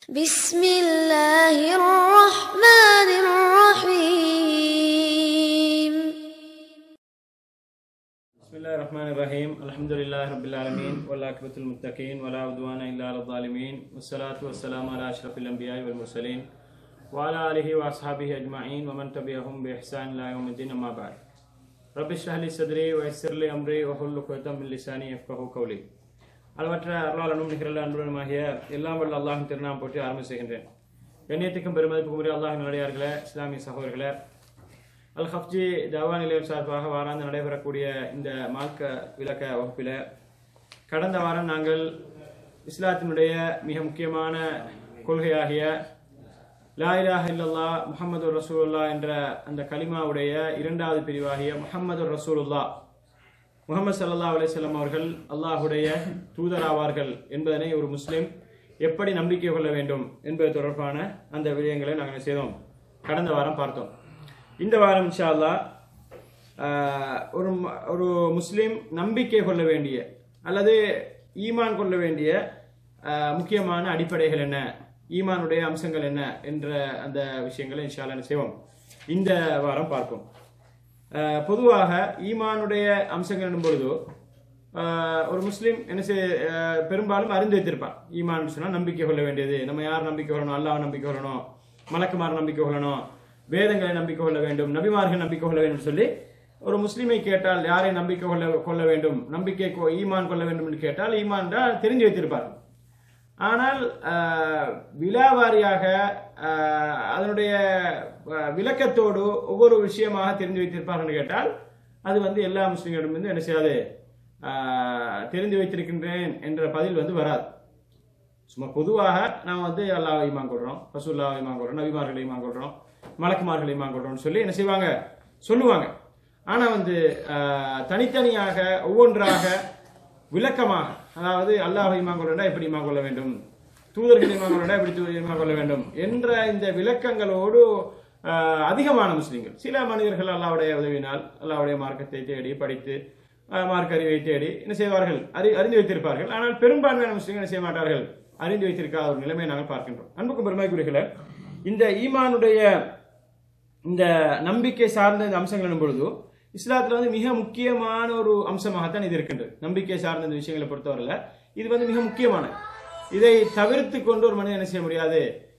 بسم الله الرحمن الرحيم بسم الله الرحمن الرحيم الحمد لله رب العالمين والعاقبة للمتقين ولا عدوان إلا على الظالمين والصلاة والسلام على أشرف الأنبياء والمرسلين وعلى آله وأصحابه أجمعين ومن تبعهم بإحسان إلى يوم الدين أما بعد رب اشرح لي صدري ويسر لي أمري وحل عقدة من لساني يفقهوا قولي அளவற்ற அருளாளனும் நிகழ்ல அன்புடனுமாகிய எல்லாம் வல்ல அல்லாஹின் திருநாம் போற்றி ஆரம்பம் செய்கின்றேன் கண்ணியத்துக்கும் பெருமதிப்புக்கும் உரிய அல்லாஹின் நடிகார்களே இஸ்லாமிய சகோதரர்களே அல் ஹப்ஜி ஜவா நிலையம் சார்பாக வாராந்து நடைபெறக்கூடிய இந்த மார்க்க விளக்க வகுப்பில் கடந்த வாரம் நாங்கள் இஸ்லாத்தினுடைய மிக முக்கியமான கொள்கையாகிய லா இலாஹ இல்லல்லா முஹம்மது ரசூலுல்லா என்ற அந்த கலிமாவுடைய இரண்டாவது பிரிவாகிய முஹம்மது ரசூலுல்லா முகமது சல்லா அலிசல்லாம் அவர்கள் அல்லாஹுடைய தூதராவார்கள் என்பதனை ஒரு முஸ்லிம் எப்படி நம்பிக்கை கொள்ள வேண்டும் என்பது தொடர்பான அந்த விடயங்களை நாங்கள் செய்தோம் கடந்த வாரம் பார்த்தோம் இந்த வாரம் இன்ஷா அல்லாஹ் ஆஹ், ஒரு ம- ஒரு முஸ்லிம் நம்பிக்கை கொள்ள வேண்டிய அல்லது ஈமான் கொள்ள வேண்டிய ஆஹ், முக்கியமான அடிப்படைகள் என்ன ஈமானுடைய அம்சங்கள் என்ன என்ற அந்த விஷயங்களை இன்ஷா அல்லாஹ் என்ன செய்வோம் இந்த வாரம் பார்ப்போம் ஆஹ், பொதுவாக ஈமானுடைய அம்சங்கள் என்னும் பொழுது ஆஹ், ஒரு முஸ்லீம் என்ன செய்ய ஆஹ், பெரும்பாலும் அறிந்து வைத்திருப்பான் ஈமான் சொன்னா நம்பிக்கை கொள்ள வேண்டியது நம்ம யார் நம்பிக்கை கொள்ளணும் அல்லாஹ் நம்பிக்கை கொள்ளணும் மலக்குமார் நம்பிக்கை கொள்ளணும் வேதங்களை நம்பிக்கை கொள்ள வேண்டும் நபிமார்கள் நம்பிக்கை கொள்ள வேண்டும் சொல்லி ஒரு முஸ்லீமை கேட்டால் யாரை நம்பிக்கை கொள்ள கொள்ள வேண்டும் நம்பிக்கை கொ- ஈமான் கொள்ள வேண்டும் என்று கேட்டால் ஈமான் தான் தெரிஞ்சு வைத்திருப்பார் ஆனால் ஆஹ், விலாவாரியாக ஆஹ், அதனுடைய ஆஹ், விளக்கத்தோடு ஒவ்வொரு விஷயமாக தெரிந்து வைத்திருப்பார்கள் என்று கேட்டால் அது வந்து எல்லா முஸ்லிம்களிடமிருந்து என்ன செய்யாது ஆஹ், தெரிந்து வைத்திருக்கின்றேன் என்ற பதில் வந்து வராது சும்மா பொதுவாக நாம் வந்து அல்லாஹ் ஈமான் கொள்றோம் ரசூல்லா ஈமான் கொள்றோம் நபிமார்களை ஈமான் கொள்றோம் மலக்குமார்களை ஈமான் கொள்றோம்னு சொல்லி என்ன செய்வாங்க சொல்லுவாங்க ஆனா வந்து ஆஹ், தனித்தனியாக ஒவ்வொன்றாக விளக்கமாக அதாவது அல்லாஹ் ஈமான் கொள்ளா எப்படி ஈமான் கொள்ள வேண்டும் தூதர்கள் ஈமான் கொள்ளா எப்படி தூதர் ஈமான் கொள்ள வேண்டும் என்ற இந்த விளக்கங்களோடு ஆஹ், அதிகமான முஸ்லிம்கள் சில மனிதர்கள் அல்லாவுடைய உதவினால் அல்லாவுடைய மார்க்கத்தை தேடி படித்து ஆஹ், மார்க்க அறிவை தேடி என்ன செய்வார்கள் அறி அறிந்து வைத்திருப்பார்கள் ஆனால் பெரும்பான்மையான முஸ்லிம்கள் என்ன செய்ய மாட்டார்கள் அறிந்து வைத்திருக்காத ஒரு நிலைமையை நாங்கள் பார்க்கின்றோம் அன்புக்கும் பெருமைக்குரியர்களே இந்த ஈமானுடைய இந்த நம்பிக்கை சார்ந்த இந்த அம்சங்கள் எனும் பொழுது இஸ்லாத்துல வந்து மிக முக்கியமான ஒரு அம்சமாகத்தான் இது இருக்கின்றது நம்பிக்கை சார்ந்த இந்த விஷயங்களை பொறுத்தவரையில இது வந்து மிக முக்கியமான இதை தவிர்த்து கொண்டு ஒரு மனிதன் என்ன செய்ய முடியாது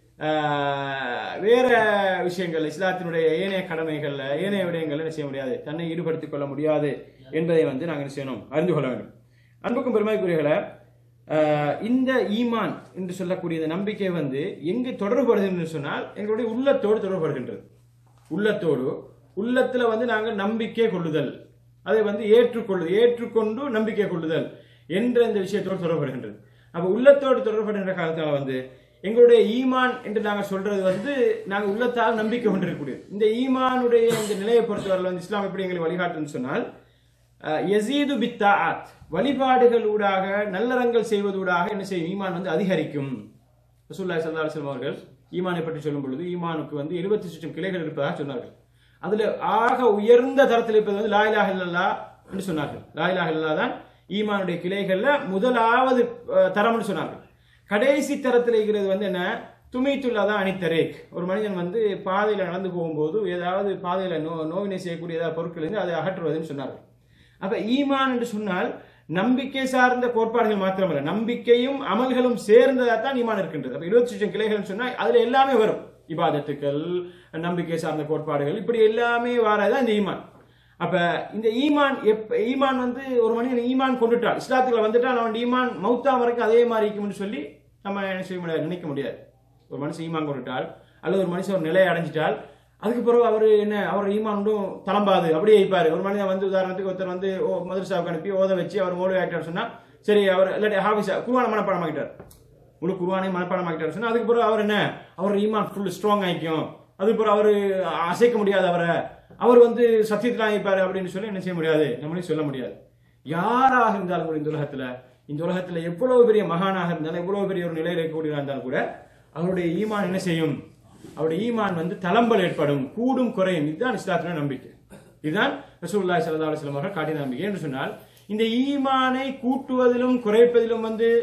ஆஹ், வேற விஷயங்கள் இஸ்லாத்தினுடைய ஏனைய கடமைகள்ல ஏனைய விடயங்கள்ல என்ன செய்ய முடியாது தன்னை ஈடுபடுத்திக் கொள்ள முடியாது என்பதை வந்து நாங்கள் என்ன செய்யணும் அறிந்து கொள்ள வேண்டும் அன்புக்கும் பெருமைக்குரியர்களை ஆஹ், இந்த ஈமான் என்று சொல்லக்கூடிய இந்த நம்பிக்கை வந்து எங்கு தொடர்புபடுகிறது என்று சொன்னால் எங்களுடைய உள்ளத்தோடு தொடர்புபடுகின்றது உள்ளத்தோடு உள்ளத்துல வந்து நாங்கள் நம்பிக்கை கொள்ளுதல் அதை வந்து ஏற்றுக்கொள்ளு ஏற்றுக்கொண்டு நம்பிக்கை கொள்ளுதல் என்ற இந்த விஷயத்தோடு தொடர்புபடுகின்றது அப்ப உள்ளத்தோடு தொடர்படுகின்ற காலத்தால வந்து எங்களுடைய ஈமான் என்று நாங்கள் சொல்றது வந்து நாங்கள் உள்ளத்தால் நம்பிக்கை கொண்டிருக்கக்கூடியது இந்த ஈமானுடைய இந்த நிலையை பொறுத்தவரை வந்து இஸ்லாம் எப்படி எங்களை வழிகாட்டுன்னு சொன்னால் அஹ், யசீது பித்தாத் வழிபாடுகள் ஊடாக நல்லறங்கள் செய்வதூடாக என்ன செய்யும் ஈமான் வந்து அதிகரிக்கும் ரசூல்லாய் சல்லா அலுவலம் அவர்கள் ஈமானை பற்றி சொல்லும் பொழுது ஈமானுக்கு வந்து எழுபத்தி சுற்றம் கிளைகள் இருப்பதாக சொன்னார்கள் அதுல ஆக உயர்ந்த தரத்தில் இருப்பது வந்து லாயிலாக இல்லல்லா என்று சொன்னார்கள் லாயிலாக இல்லல்லா தான் ஈமானுடைய கிளைகள்ல முதலாவது அஹ், தரம்னு சொன்னார்கள் கடைசி தரத்தில் இருக்கிறது வந்து என்ன துமித்துள்ளா தான் அணித்தரேக் ஒரு மனிதன் வந்து பாதையில நடந்து போகும்போது ஏதாவது பாதையில நோ நோவினை செய்யக்கூடிய ஏதாவது பொருட்கள் இருந்து அதை அகற்றுவதுன்னு சொன்னார்கள் அப்ப ஈமான் என்று சொன்னால் நம்பிக்கை சார்ந்த கோட்பாடுகள் மாத்திரமல்ல நம்பிக்கையும் அமல்களும் சேர்ந்ததா தான் ஈமான் இருக்கின்றது அப்ப இருபத்தி லட்சம் கிளைகள் சொன்னா அதுல எல்லாமே வரும் இபாதத்துக்கள் நம்பிக்கை சார்ந்த கோட்பாடுகள் இப்படி எல்லாமே வாரதான் இந்த ஈமான் அப்ப இந்த ஈமான் எப்ப ஈமான் வந்து ஒரு மனிதன் ஈமான் கொண்டுட்டால் இஸ்லாத்துக்குள்ள வந்துட்டால் அவன் ஈமான் மௌத்தா வரைக்கும் அதே மாதிரி இருக்கும்னு சொல்லி நம்ம என்ன செய்ய முடியாது நினைக்க முடியாது ஒரு மனுஷன் ஈமான் கொண்டுட்டால் அல்லது ஒரு மனுஷன் ஒரு நிலையை அடைஞ்சிட்டால் அதுக்கு பிறகு அவர் என்ன அவர் ஈமான் ஒன்றும் தளம்பாது அப்படியே இருப்பாரு ஒரு மனிதன் வந்து உதாரணத்துக்கு ஒருத்தர் வந்து ஓ மதுரசாவுக்கு அனுப்பி ஓத வச்சு அவர் மோடிவ் ஆகிட்டார் சொன்னா சரி அவர் இல்லாட்டி ஹாபிஸா குருவான மனப்பாடம் ஆகிட்டார் முழு குருவானை மனப்பாடம் ஆகிட்டார் சொன்னா அதுக்கு பிறகு அவர் என்ன அவர் ஈமான் ஃபுல் ஸ்ட்ராங் ஆகிக்கும் அதுக்கு பிறகு அவர் அசைக்க முடியாது அவரை அவர் வந்து சத்தியத்தில் ஆகிப்பாரு அப்படின்னு சொல்லி என்ன செய்ய முடியாது நம்மளையும் சொல்ல முடியாது யாராக இருந்தாலும் கூட இந்த உலகத்துல இந்த உலகத்துல எவ்வளவு பெரிய மகானாக இருந்தாலும் எவ்வளவு பெரிய ஒரு நிலையில் இருக்கக்கூடியவராக இருந்தாலும் கூட அவருடைய ஈமான் என்ன செய்யும் அவருடைய ஈமான் வந்து தளம்பல் ஏற்படும் கூடும் குறையும் இதுதான் இஸ்லாத்தின நம்பிக்கை இதுதான் ரசூலுல்லாஹி ஸல்லல்லாஹு அலைஹி வஸல்லம் அவர்கள் காட்டிய நம்பிக்கை என்று சொன்னால் இந்த ஈமானை கூட்டுவதிலும் குறைப்பதிலும் வந்து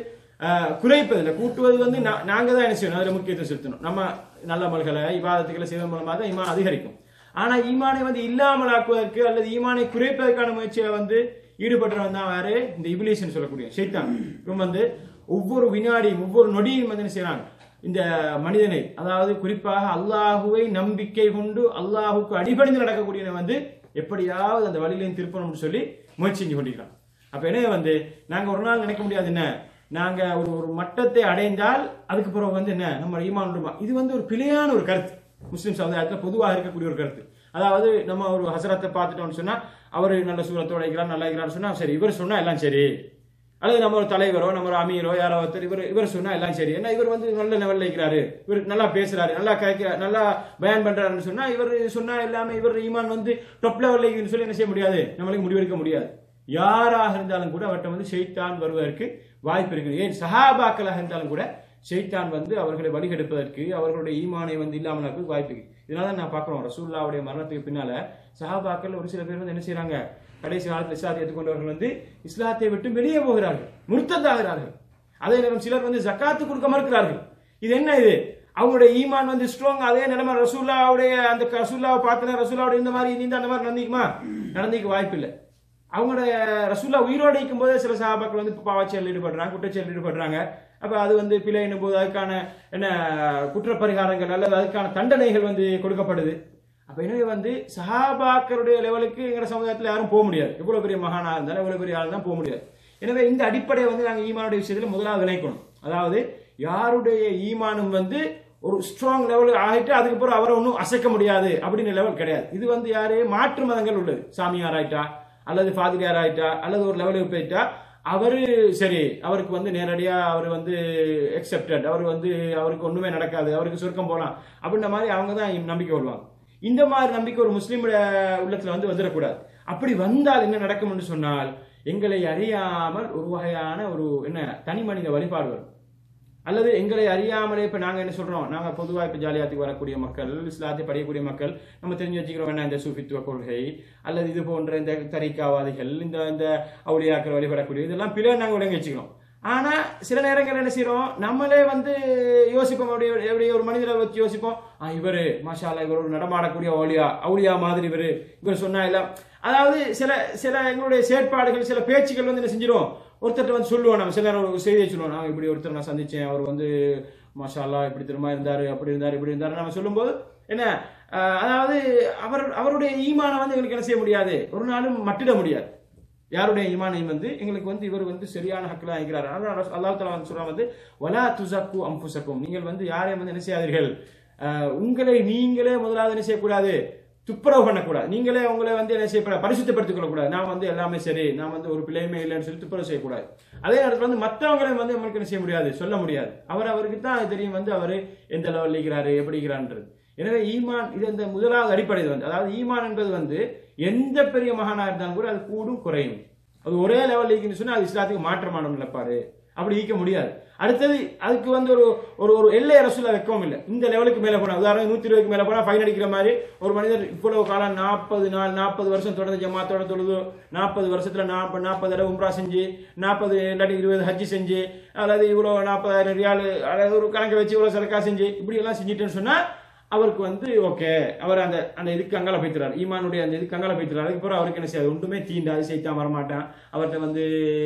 ஆஹ், குறைப்பதில்லை கூட்டுவது வந்து நா- நாங்க தான் என்ன செய்யணும் அதுல முக்கியத்துவம் செலுத்தணும் நம்ம நல்ல அமல்களை இபாதத்துக்களை செய்வதன் மூலமாக தான் ஈமான் அதிகரிக்கும் ஆனா ஈமானை வந்து இல்லாமலாக்குவதற்கு அல்லது ஈமானை குறைப்பதற்கான முயற்சியை வந்து ஈடுபடுறவன் தான் யாரு இந்த இபிலிஸ்னு சொல்லக்கூடிய ஷைத்தான் இவன் வந்து ஒவ்வொரு வினாடியும் ஒவ்வொரு நொடியும் வந்து என்ன செய்யறான் இந்த மனிதனை அதாவது குறிப்பாக அல்லாஹுவை நம்பிக்கை கொண்டு அல்லாஹுக்கு அடிபணிந்து நடக்கக்கூடியவனை வந்து எப்படியாவது அந்த வழியிலையும் திருப்பணும்னு சொல்லி முயற்சி செஞ்சு கொண்டிருக்கிறான் அப்ப என்ன வந்து நாங்க ஒரு நாள் நினைக்க முடியாது என்ன நாங்க ஒரு ஒரு மட்டத்தை அடைந்தால் அதுக்கு பிறகு வந்து என்ன நம்ம ஈமான் உண்டுமா இது வந்து ஒரு பிழையான ஒரு கருத்து முஸ்லிம் சமுதாயத்தில் பொதுவாக இருக்கக்கூடிய ஒரு கருத்து அதாவது நம்ம ஒரு ஹசரத்தை பார்த்துட்டோம்னு சொன்னா அவர் நல்ல சூரத்தோட இருக்கிறார் நல்லா இருக்கிறார் சொன்னா சரி இவர் சொன்னா எல்லாம் சரி அல்லது நம்ம ஒரு தலைவரோ நம்ம ஒரு அமீரோ யாரோ ஒருத்தர் இவர் இவர் சொன்னா எல்லாம் சரி ஏன்னா இவர் வந்து நல்ல லெவல்ல இருக்கிறாரு இவர் நல்லா பேசுறாரு நல்லா கரைக்கிறார் நல்லா பயன் பண்றாருன்னு சொன்னா இவர் சொன்னா எல்லாமே இவர் ஈமான் வந்து டொப் லெவல்ல இருக்குன்னு சொல்லி என்ன செய்ய முடியாது நம்மளுக்கு முடிவெடுக்க முடியாது யாராக இருந்தாலும் கூட அவர்கிட்ட வந்து ஷெய்தான் வருவதற்கு வாய்ப்பு இருக்குது ஏன் சஹாபாக்களாக இருந்தாலும் கூட ஷெய்தான் வந்து அவர்களை வழிகெடுப்பதற்கு அவர்களுடைய ஈமானை வந்து இல்லாமல் வாய்ப்பு இருக்கு இதனால தான் நான் பார்க்குறோம் ரசூல்லாவுடைய மரணத்துக்கு பின்னால சஹாபாக்கள் ஒரு சில பேர் வந்து என்ன செய்றாங்க கடைசி காலத்தில் இஸ்லாத்தை ஏற்றுக்கொண்டவர்கள் வந்து இஸ்லாத்தை விட்டு வெளியே போகிறார்கள் முர்த்ததாகிறார்கள் அதே நேரம் சிலர் வந்து ஜக்காத்து கொடுக்க மறுக்கிறார்கள் இது என்ன இது அவங்களுடைய ஈமான் வந்து ஸ்ட்ராங் அதே நிலைமை ரசூல்லாவுடைய அந்த ரசூல்லாவை பார்த்தன ரசூல்லாவுடைய இந்த மாதிரி நீந்த அந்த மாதிரி நடந்திக்குமா நடந்திக்க வாய்ப்பு இல்லை அவங்களுடைய ரசூல்லா உயிரோடு இருக்கும் போதே சில சகாபாக்கள் வந்து பாவச்செயல் ஈடுபடுறாங்க குற்றச்செயல் ஈடுபடுறாங்க அப்ப அது வந்து பிழை என்னும் போது அதுக்கான என்ன குற்றப்பரிகாரங்கள் அல்லது அதுக்கான தண்டனைகள் வந்து கொடுக்கப்படுது அப்ப எனவே வந்து சஹாபாக்களுடைய லெவலுக்கு எங்க சமுதாயத்துல யாரும் போக முடியாது எவ்வளவு பெரிய மகானா இருந்தாலும் எவ்வளவு பெரிய ஆள் தான் போக முடியாது எனவே இந்த அடிப்படையை வந்து நாங்க ஈமானுடைய விஷயத்துல முதலாவது விளைக்கணும் அதாவது யாருடைய ஈமானும் வந்து ஒரு ஸ்ட்ராங் லெவல் ஆகிட்டு அதுக்கப்புறம் அவரை ஒன்றும் அசைக்க முடியாது அப்படின்னு லெவல் கிடையாது இது வந்து யாரு மாற்று மதங்கள் உள்ளது சாமியார் ஆயிட்டா அல்லது ஃபாதிரியார் ஆயிட்டா அல்லது ஒரு லெவலுக்கு போயிட்டா அவரு சரி அவருக்கு வந்து நேரடியா அவர் வந்து எக்ஸெப்டட் அவர் வந்து அவருக்கு ஒண்ணுமே நடக்காது அவருக்கு சுருக்கம் போலாம் அப்படின்ற மாதிரி அவங்க தான் நம்பிக்கை வருவாங்க இந்த மாதிரி நம்பிக்கை ஒரு முஸ்லீமுடைய உள்ளத்துல வந்து வந்துடக்கூடாது அப்படி வந்தால் என்ன நடக்கும்னு சொன்னால் எங்களை அறியாமல் ஒரு வகையான ஒரு என்ன தனி மனித வழிபாடு வரும் அல்லது எங்களை அறியாமலே இப்ப நாங்க என்ன சொல்றோம் நாங்க பொதுவா இப்ப ஜாலியாத்துக்கு வரக்கூடிய மக்கள் இஸ்லாத்தை படிக்கக்கூடிய மக்கள் நம்ம தெரிஞ்சு வச்சுக்கிறோம் என்ன இந்த சூஃபித்துவ கொள்கை அல்லது இது போன்ற இந்த தரிக்காவாதிகள் இந்த இந்த அவுளியாக்கள் வழிபடக்கூடிய இதெல்லாம் பிழை நாங்க விளங்கி வச்சுக்கிறோம் ஆனா சில நேரங்கள் என்ன செய்யறோம் நம்மளே வந்து யோசிப்போம் அப்படி எப்படி ஒரு மனிதரை வச்சு யோசிப்போம் ஆ இவரு மாஷாலா இவர் ஒரு நடமாடக்கூடிய அவுளியா அவுளியா மாதிரி இவரு இவர் சொன்னா எல்லாம் அதாவது சில சில எங்களுடைய செயற்பாடுகள் சில பேச்சுக்கள் வந்து என்ன செஞ்சிடும் ஒருத்தர் வந்து சொல்லுவோம் நம்ம சில நேரம் ஒரு செய்தியை சொல்லுவோம் நான் இப்படி ஒருத்தர் நான் சந்திச்சேன் அவர் வந்து மாஷாலா இப்படி திரும்ப இருந்தாரு அப்படி இருந்தாரு இப்படி இருந்தாரு நம்ம சொல்லும்போது என்ன ஆஹ், அதாவது அவர் அவருடைய ஈமானை வந்து எங்களுக்கு என்ன செய்ய முடியாது ஒரு நாளும் மட்டிட முடியாது யாருடைய ஈமானையும் வந்து எங்களுக்கு வந்து இவர் வந்து சரியான ஹக்கில் ஆகிறார் அல்லாஹ் தலா வந்து சொல்றான் வந்து வலா துசக்கு அம்புசக்கும் நீங்கள் வந்து யாரையும் வந்து என்ன செய்யாதீர்கள் ஆஹ், உங்களை நீங்களே முதலாவது என்ன செய்யக்கூடாது துப்புரவு பண்ணக்கூடாது நீங்களே உங்களை வந்து என்ன செய்யக்கூடாது பரிசுத்தப்படுத்திக் கொள்ளக்கூடாது நான் வந்து எல்லாமே சரி நான் வந்து ஒரு பிள்ளையுமே இல்லைன்னு சொல்லி துப்புரவு செய்யக்கூடாது அதே நேரத்தில் வந்து மற்றவங்களையும் வந்து நம்மளுக்கு என்ன செய்ய முடியாது சொல்ல முடியாது அவர் அவருக்கு தான் தெரியும் வந்து அவர் எந்த லெவலில் இருக்கிறாரு எப்படி இருக்கிறான்றது எனவே ஈமான் இது இந்த முதலாவது அடிப்படை இது வந்து அதாவது ஈமான் என்பது வந்து எந்த பெரிய மகானா இருந்தாலும் கூட அது கூடும் குறையும் அது ஒரே லெவலில் இருக்குன்னு சொன்னா அது இஸ்லாத்துக்கு மாற்றமான நிலப்பாரு அப்படி ஈக்க முடியாது அடுத்தது அதுக்கு வந்து ஒரு ஒரு ஒரு எல்லை அரசுல வைக்கவும் இல்லை இந்த லெவலுக்கு மேல போனா உதாரணம் நூத்தி இருபதுக்கு மேல போனா ஃபைன் அடிக்கிற மாதிரி ஒரு மனிதர் இவ்வளவு காலம் நாற்பது நாள் நாற்பது வருஷம் தொடர்ந்து ஜமாத்தோட தொழுது நாற்பது வருஷத்துல நாற்பது நாற்பது தடவை உம்ரா செஞ்சு நாற்பது இல்லாட்டி இருபது ஹஜ்ஜி செஞ்சு அல்லது இவ்வளவு நாற்பதாயிரம் ரியால் அதாவது ஒரு கணக்கை வச்சு இவ்வளவு சரக்கா செஞ்சு இப்படி எல்லாம் செஞ்சுட்டேன்னு சொன்னா அவருக்கு வந்து ஓகே அவர் அந்த அந்த இதுக்கு அங்கால போய்த்துறாரு ஈமானுடைய அந்த இதுக்கு அங்கால போய்த்துறாரு அதுக்கப்புறம் அவருக்கு என்ன செய்யாது ஒன்றுமே தீண்டாது செய்தான் வரமாட்டான் அவர்கிட்ட வந்து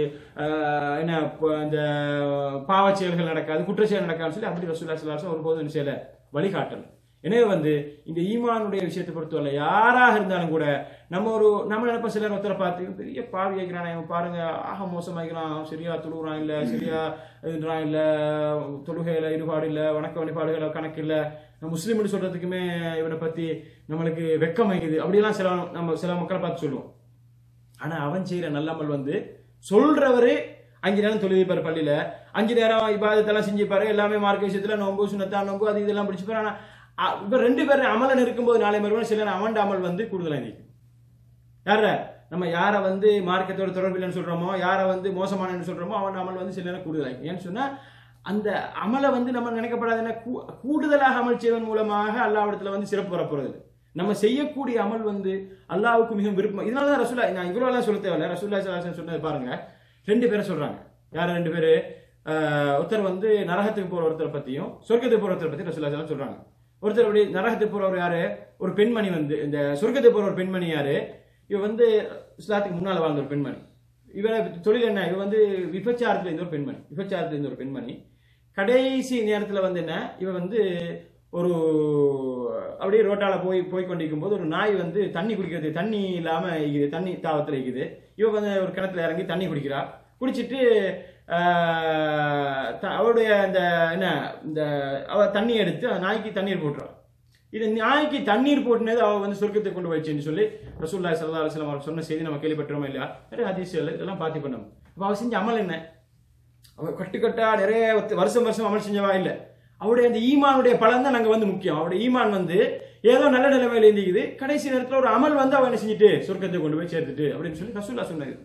ஆஹ், என்ன இப்போ இந்த பாவச் செயல்கள் நடக்காது குற்றச்செயல் நடக்காதுன்னு சொல்லி அப்படி ரசூல்லா சல்லாசம் ஒருபோதும் என்ன செய்யல வழிகாட்டல் எனவே வந்து இந்த ஈமானுடைய விஷயத்தை பொறுத்தவரை யாராக இருந்தாலும் கூட நம்ம ஒரு நம்ம நினைப்ப சிலர் ஒருத்தரை பார்த்து பெரிய பாவி ஆகிறான் இவன் பாருங்க ஆக மோசமாகிறான் சரியா தொழுகிறான் இல்ல சரியா இதுன்றான் இல்ல தொழுகையில ஈடுபாடு இல்ல வணக்க வழிபாடுகள கணக்கு இல்ல முஸ்லீம்னு சொல்றதுக்குமே இவனை பத்தி நம்மளுக்கு வெக்கம் வைக்குது அப்படியெல்லாம் சில நம்ம சில மக்களை பார்த்து சொல்லுவோம் ஆனா அவன் செய்யற நல்லமல் வந்து சொல்றவரு அஞ்சு நேரம் தொழுதிப்பாரு பள்ளியில அஞ்சு நேரம் இபாதத்தெல்லாம் செஞ்சுப்பாரு எல்லாமே மார்க்க விஷயத்துல நோம்பு சுனத்தா நோம்பு அது இதெல்லாம் பிடிச்சிப்பாரு ஆனா அ- இப்ப ரெண்டு பேரும் அமலன் இருக்கும்போது நாளை மறுபடியும் சில நேரம் அவன் அமல் வந்து கூடுதலா நிற்கும் யார நம்ம யாரை வந்து மார்க்கத்தோட தொடர்பில்லைன்னு சொல்றோமோ யாரை வந்து மோசமானன்னு சொல்றோமோ அவன் அமல் வந்து சில நேரம் கூடுதலாகும் ஏன்னு சொன்னா அந்த அமலை வந்து நம்ம நினைக்கப்படாது என்ன கூ- கூடுதலாக அமல் செய்வதன் மூலமாக அல்லாவிடத்துல வந்து சிறப்பு வரப்போறது இல்லை. நம்ம செய்யக்கூடிய அமல் வந்து அல்லாவுக்கு மிகவும் விருப்பம் இதனால தான் ரசூலா நான் இவ்வளவு எல்லாம் சொல்ல தேவையில்ல ரசூல்லா ஸல்லல்லாஹு அலைஹி வஸல்லம் சொன்னது பாருங்க ரெண்டு பேரை சொல்றாங்க யார் ரெண்டு பேரு ஆஹ், ஒருத்தர் வந்து நரகத்துக்கு போற ஒருத்தரை பத்தியும் சொர்க்கத்துக்கு போற ஒருத்தரை பத்தி ரசூல்லா ஸல்லல்லாஹு அலைஹி வஸல்லம் சொல்றாங்க ஒருத்தர் அப்படி நரகத்துக்கு போறவர் யாரு ஒரு பெண்மணி வந்து இந்த சொர்க்கத்துக்கு போற ஒரு பெண்மணி யாரு இவ வந்து இஸ்லாத்துக்கு முன்னால வாழ்ந்த ஒரு பெண்மணி இவரை தொழில் என்ன இவ வந்து விபச்சாரத்துல இருந்த ஒரு பெண்மணி விபச்சாரத்துல இருந்த ஒரு பெண்மணி கடைசி நேரத்துல வந்து என்ன இவ வந்து ஒரு அப்படியே ரோட்டால போய் போய் கொண்டிருக்கும் போது ஒரு நாய் வந்து தண்ணி குடிக்கிறது தண்ணி இல்லாம இருக்குது தண்ணி தாவத்துல இருக்குது இவ வந்து ஒரு கிணத்துல இறங்கி தண்ணி குடிக்கிறா குடிச்சிட்டு ஆஹ், த- அவளுடைய அந்த என்ன இந்த அவ தண்ணி எடுத்து அந்த நாய்க்கு தண்ணீர் போட்டுறா இது நாய்க்கு தண்ணீர் போட்டுனது அவ வந்து சொர்க்கத்துக்கு கொண்டு போயிடுச்சுன்னு சொல்லி ரசூல்லாய் சல்லா அலுவலம் அவர் சொன்ன செய்தி நம்ம கேள்விப்பட்டோமா இல்லையா நிறைய ஹதீஸ்கள் இதெல்லாம் பார்த்து பண்ணோம் அப்ப அவ செஞ்ச அமல் என்ன அவ கட்டு கட்டா நிறைய வத்து- வருஷம் வருஷம் அமல் செஞ்சவா இல்ல அவருடைய அந்த ஈமானுடைய பலன் தான் நாங்க வந்து முக்கியம் அவருடைய ஈமான் வந்து ஏதோ நல்ல நிலைமையில இருந்துக்குது கடைசி நேரத்துல ஒரு அமல் வந்து அவன் என்ன செஞ்சுட்டு சொர்க்கத்தை கொண்டு போய் சேர்த்துட்டு அப்படின்னு சொல்லி ரசூல்லா சொன்னாரு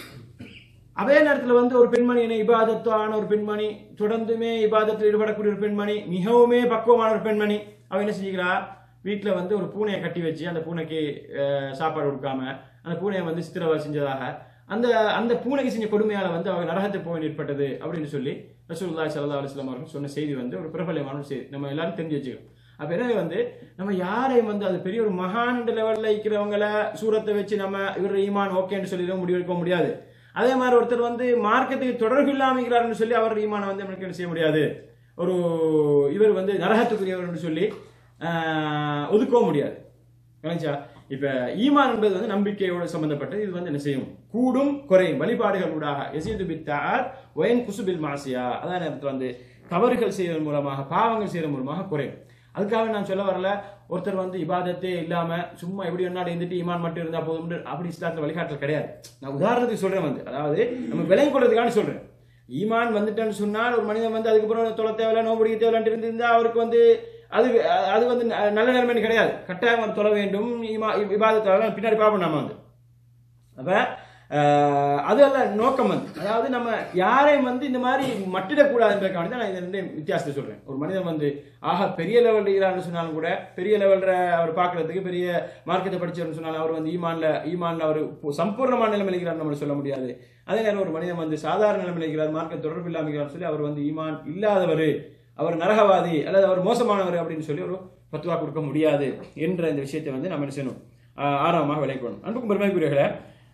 அதே நேரத்துல வந்து ஒரு பெண்மணி என்ன இபாதத்தான ஒரு பெண்மணி தொடர்ந்துமே இபாதத்தில் ஈடுபடக்கூடிய ஒரு பெண்மணி மிகவுமே பக்குவமான ஒரு பெண்மணி அவ என்ன செஞ்சுக்கிறா வீட்டுல வந்து ஒரு பூனையை கட்டி வச்சு அந்த பூனைக்கு அஹ், சாப்பாடு கொடுக்காம அந்த பூனையை வந்து சித்திரவதை செஞ்சதாக அந்த அந்த பூனைக்கு செஞ்ச கொடுமையால வந்து அவங்க நரகத்துக்கு போய் ஏற்பட்டது அப்படின்னு சொல்லி ரசூலுல்லாஹி ஸல்லல்லாஹு அலைஹி வஸல்லம் அவர்கள் சொன்ன செய்தி வந்து ஒரு பிரபலமான ஒரு செய்தி நம்ம எல்லாரும் தெரிஞ்சு வச்சுக்கணும் அப்ப எனவே வந்து நம்ம யாரையும் வந்து அது பெரிய ஒரு மகான் லெவல்ல இருக்கிறவங்கள சூரத்தை வச்சு நம்ம இவர் ஈமான் ஓகேன்னு சொல்லி முடிவெடுக்க முடியாது அதே மாதிரி ஒருத்தர் வந்து மார்க்கத்துக்கு தொடர்பு இல்லாம இருக்கிறாருன்னு சொல்லி அவர் ஈமானை வந்து நம்மளுக்கு என்ன செய்ய முடியாது ஒரு இவர் வந்து நரகத்துக்குரியவர்னு சொல்லி ஆஹ், ஒதுக்கவும் முடியாது கவனிச்சா இப்ப ஈமான் என்பது வந்து நம்பிக்கையோட சம்பந்தப்பட்டது இது வந்து என்ன செய்யும் கூடும் குறையும் வழிபாடுகள் ஊடாக எசிது பித்தார் ஒயன் குசுபில் மாசியா அதான் நேரத்தில் வந்து தவறுகள் செய்வதன் மூலமாக பாவங்கள் செய்வதன் மூலமாக குறையும் அதுக்காக நான் சொல்ல வரல ஒருத்தர் வந்து இபாதத்தே இல்லாம சும்மா எப்படி வேணாலும் இருந்துட்டு ஈமான் மட்டும் இருந்தா போதும் அப்படி இஸ்லாத்துல வழிகாட்டல் கிடையாது நான் உதாரணத்துக்கு சொல்றேன் வந்து அதாவது நம்ம விலை கொள்றதுக்கான சொல்றேன் ஈமான் வந்துட்டேன்னு சொன்னால் ஒரு மனிதன் வந்து அதுக்கப்புறம் தொலை தேவையில்ல நோய் பிடிக்க தேவையில்ல இருந்திருந்தா அவருக்கு வந்து அது அது வந்து ந- நல்ல நிலைமைன்னு கிடையாது கட்டாயம் அவர் தொலை வேண்டும் ஈமா இபாதத்தால பின்னாடி பார்ப்போம் நாம வந்து அப்ப அஹ், அது அல்ல நோக்கம் வந்து அதாவது நம்ம யாரையும் வந்து இந்த மாதிரி மட்டிடக்கூடாதுன்றக்காண்டி தான் நான் இந்த ரெண்டு வித்தியாசத்தை சொல்றேன் ஒரு மனிதன் வந்து ஆஹா பெரிய லெவல் இருக்கிறான்னு சொன்னாலும் கூட பெரிய லெவல்ல அவர் பார்க்கறதுக்கு பெரிய மார்க்கத்தை படிச்சவர்னு சொன்னாலும் அவர் வந்து ஈமான்ல ஈமான்ல அவர் பு- சம்பூர்ணமான நிலைமையில் இருக்கிறார் நம்ம சொல்ல முடியாது அதே நேரம் ஒரு மனிதன் வந்து சாதாரண நிலைமையில் இருக்கிறார் மார்க்க தொடர்பு இல்லாமல் இருக்கிறார் சொல்லி அவர் வந்து ஈமான் இல்லாதவர் அவர் நரகவாதி அல்லது அவர் மோசமானவர் அப்படின்னு சொல்லி ஒரு பத்துவா கொடுக்க முடியாது என்ற இந்த விஷயத்தை வந்து நம்ம என்ன செய்யணும் ஆஹ் ஆரம்பமாக விளைக்கணும் அன்புக்கும் பெருமைக்குரியவர்களே